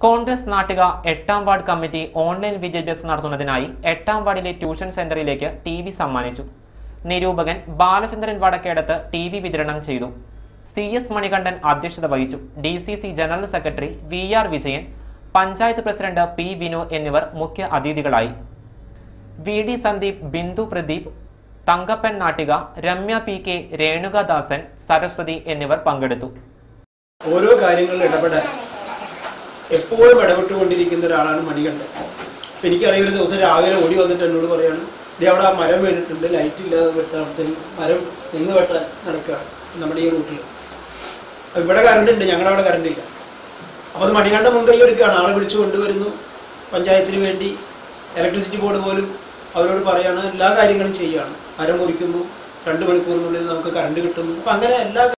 കോൺഗ്രസ് നാട്ടിക എട്ടാം ward committee online വിദ്യാഭ്യാസം നടത്തുന്നതിനായി എട്ടാം വാർഡിലെ ട്യൂഷൻ സെന്ററിലേക്ക് ടി വി സമ്മാനിച്ചു നിരൂപകൻ ബാലചന്ദ്രൻ വടക്കേടത്ത് ടി വി വിതരണം ചെയ്തു സി എസ് മണികണ്ഠൻ അധ്യക്ഷത വഹിച്ചു D C C general secretary V R Vijayan panchayat president P Vinu എന്നിവർ മുഖ്യ അതിഥികളായി V D Sandeep Bindu Pradeep Thankappan Nattika Ramya P K Renukadasan Saraswathi എന്നിവർ പങ്കെടുത്തു ഓരോ കാര്യങ്ങളിൽ ഇടപെടാൻ എപ്പോഴും ഇടപെട്ടുകൊണ്ടിരിക്കുന്ന ഒരാളാണ് മണികണ്ഠൻ അപ്പം എനിക്കറിയാം ഒരു ദിവസം രാവിലെ ഓടി വന്നിട്ട് എന്നോട് പറയാണ് ഇതേ അവിടെ ആ മരം വീണിട്ടുണ്ട് ലൈറ്റ് ഇല്ലാതെ വെട്ടാൻ മരം തെങ്ങ് വെട്ടാൻ നടക്കുകയാണ് നമ്മുടെ ഈ റൂട്ടിൽ അപ്പം ഇവിടെ കറണ്ട് ഉണ്ട് ഞങ്ങളുടെ അവിടെ കറണ്ട് ഇല്ല അപ്പോൾ അത് മണികണ്ഠൻ മുൻകൈ എടുക്കുകയാണ് ആളെ വിളിച്ചു കൊണ്ടുവരുന്നു പഞ്ചായത്തിന് വേണ്ടി ഇലക്ട്രിസിറ്റി ബോർഡ് പോലും അവരോട് പറയാണ് എല്ലാ കാര്യങ്ങളും ചെയ്യുകയാണ് മരം മുറിക്കുന്നു രണ്ട് മണിക്കൂറിനുള്ളിൽ നമുക്ക് കറണ്ട് കിട്ടുന്നു അപ്പം അങ്ങനെ എല്ലാ